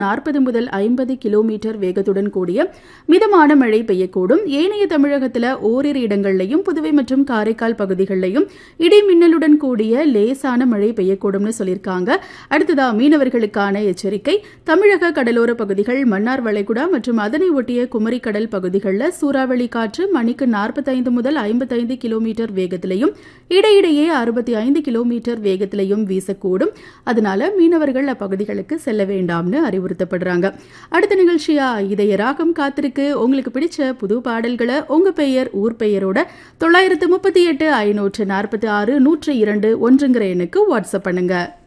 நாற்பது முதல் ஐம்பது கிலோமீட்டர் வேகத்துடன் கூடிய மிதமான மழை பெய்யக்கூடும் ஏனைய தமிழகத்தில் ஓரிரு இடங்கள்லையும் புதுவை மற்றும் காரைக்கால் பகுதிகளிலையும் இடி மின்னலுடன் கூடிய லேசான மழை பெய்யக்கூடும்னு சொல்லியிருக்காங்க அடுத்ததா மீனவர்களுக்கான எச்சரிக்கை தமிழக கடலோர பகுதிகள் மன்னார் வளைகுடா மற்றும் அதனை ஒட்டிய குமரி கடல் பகுதிகளில் சூறாவளி காற்று மணிக்கு நாற்பத்தைந்து முதல் ஐம்பத்தைந்து கிலோமீட்டர் வேகத்திலையும் இடையிடையே அறுபத்தி ஐந்து கிலோமீட்டர் வேகத்திலையும் வீசக்கூடும் அதனால மீனவர்கள் அப்பகுதிகளுக்கு செல்ல வேண்டாம்னு அறிவுறுத்தப்படுறாங்க அடுத்த நிகழ்ச்சியா இதய ராகம் காத்திருக்கு உங்களுக்கு பிடிச்ச புது பாடல்களை உங்க பெயர் ஊர் பெயரோட தொள்ளாயிரத்து முப்பத்தி எட்டு ஐநூற்று நாற்பத்தி ஆறு நூற்று இரண்டு ஒன்றுங்கிற எண்ணுக்கு வாட்ஸ்அப் பண்ணுங்க